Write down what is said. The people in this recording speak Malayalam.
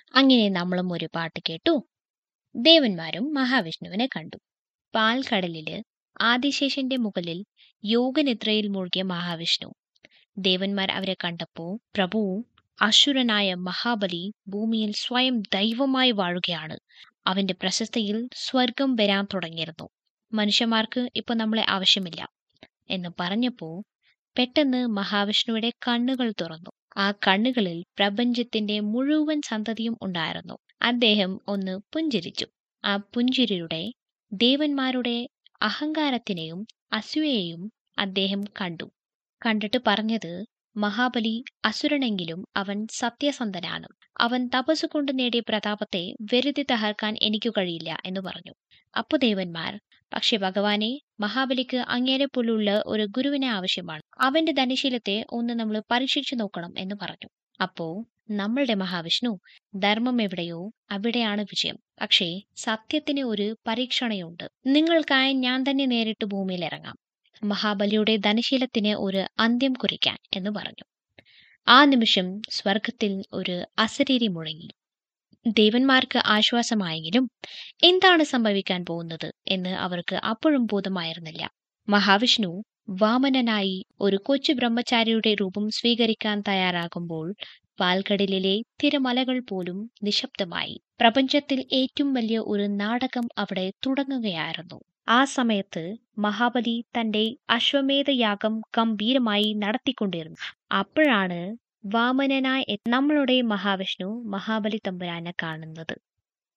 അങ്ങനെ നമ്മളും ഒരു പാട്ട് കേട്ടു ദേവന്മാരും മഹാവിഷ്ണുവിനെ കണ്ടു പാൽക്കടലില് ആദിശേഷന്റെ മുകളിൽ യോഗനിദ്രയിൽ മുഴുകിയ മഹാവിഷ്ണു ദേവന്മാർ അവരെ കണ്ടപ്പോ പ്രഭു അസുരനായ മഹാബലി ഭൂമിയിൽ സ്വയം ദൈവമായി വാഴുകയാണ് അവന്റെ പ്രശസ്തിയിൽ സ്വർഗം വരാൻ തുടങ്ങിയിരുന്നു മനുഷ്യന്മാർക്ക് ഇപ്പൊ നമ്മളെ ആവശ്യമില്ല എന്ന് പറഞ്ഞപ്പോ പെട്ടെന്ന് മഹാവിഷ്ണുവിടെ കണ്ണുകൾ തുറന്നു ആ കണ്ണുകളിൽ പ്രപഞ്ചത്തിന്റെ മുഴുവൻ സന്തതിയും ഉണ്ടായിരുന്നു അദ്ദേഹം ഒന്ന് പുഞ്ചിരിച്ചു ആ പുഞ്ചിരിയുടെ ദേവന്മാരുടെ അഹങ്കാരത്തിനെയും അസൂയയെയും അദ്ദേഹം കണ്ടു കണ്ടിട്ട് പറഞ്ഞത് മഹാബലി അസുരനെങ്കിലും അവൻ സത്യസന്ധനാണ് അവൻ തപസ് കൊണ്ട് നേടിയ പ്രതാപത്തെ വെറുതെ തകർക്കാൻ എനിക്ക് കഴിയില്ല എന്ന് പറഞ്ഞു അപ്പൊ ദേവന്മാർ പക്ഷെ ഭഗവാനെ മഹാബലിക്ക് അങ്ങേരെ പോലുള്ള ഒരു ഗുരുവിനെ ആവശ്യമാണ് അവന്റെ ധനശീലത്തെ ഒന്ന് നമ്മൾ പരീക്ഷിച്ചു നോക്കണം എന്ന് പറഞ്ഞു അപ്പോ നമ്മളുടെ മഹാവിഷ്ണു ധർമ്മം എവിടെയോ അവിടെയാണ് വിജയം പക്ഷേ സത്യത്തിന് ഒരു പരീക്ഷണയുണ്ട് നിങ്ങൾക്കായി ഞാൻ തന്നെ നേരിട്ട് ഭൂമിയിൽ ഇറങ്ങാം മഹാബലിയുടെ ധനശീലത്തിന് ഒരു അന്ത്യം കുറിക്കാൻ എന്ന് പറഞ്ഞു ആ നിമിഷം സ്വർഗത്തിൽ ഒരു അസരീരി മുഴങ്ങി ദേവന്മാർക്ക് ആശ്വാസമായെങ്കിലും എന്താണ് സംഭവിക്കാൻ പോകുന്നത് എന്ന് അവർക്ക് അപ്പോഴും ബോധമായിരുന്നില്ല മഹാവിഷ്ണു വാമനനായി ഒരു കൊച്ചു ബ്രഹ്മചാരിയുടെ രൂപം സ്വീകരിക്കാൻ തയ്യാറാകുമ്പോൾ പാൽക്കടലിലെ തിരമലകൾ പോലും നിശബ്ദമായി പ്രപഞ്ചത്തിൽ ഏറ്റവും വലിയ ഒരു നാടകം അവിടെ തുടങ്ങുകയായിരുന്നു ആ സമയത്ത് മഹാബലി തന്റെ അശ്വമേധയാഗം ഗംഭീരമായി നടത്തിക്കൊണ്ടിരുന്നു അപ്പോഴാണ് വാമനനായി നമ്മളുടെ മഹാവിഷ്ണു മഹാബലി തമ്പുരാനെ കാണുന്നത്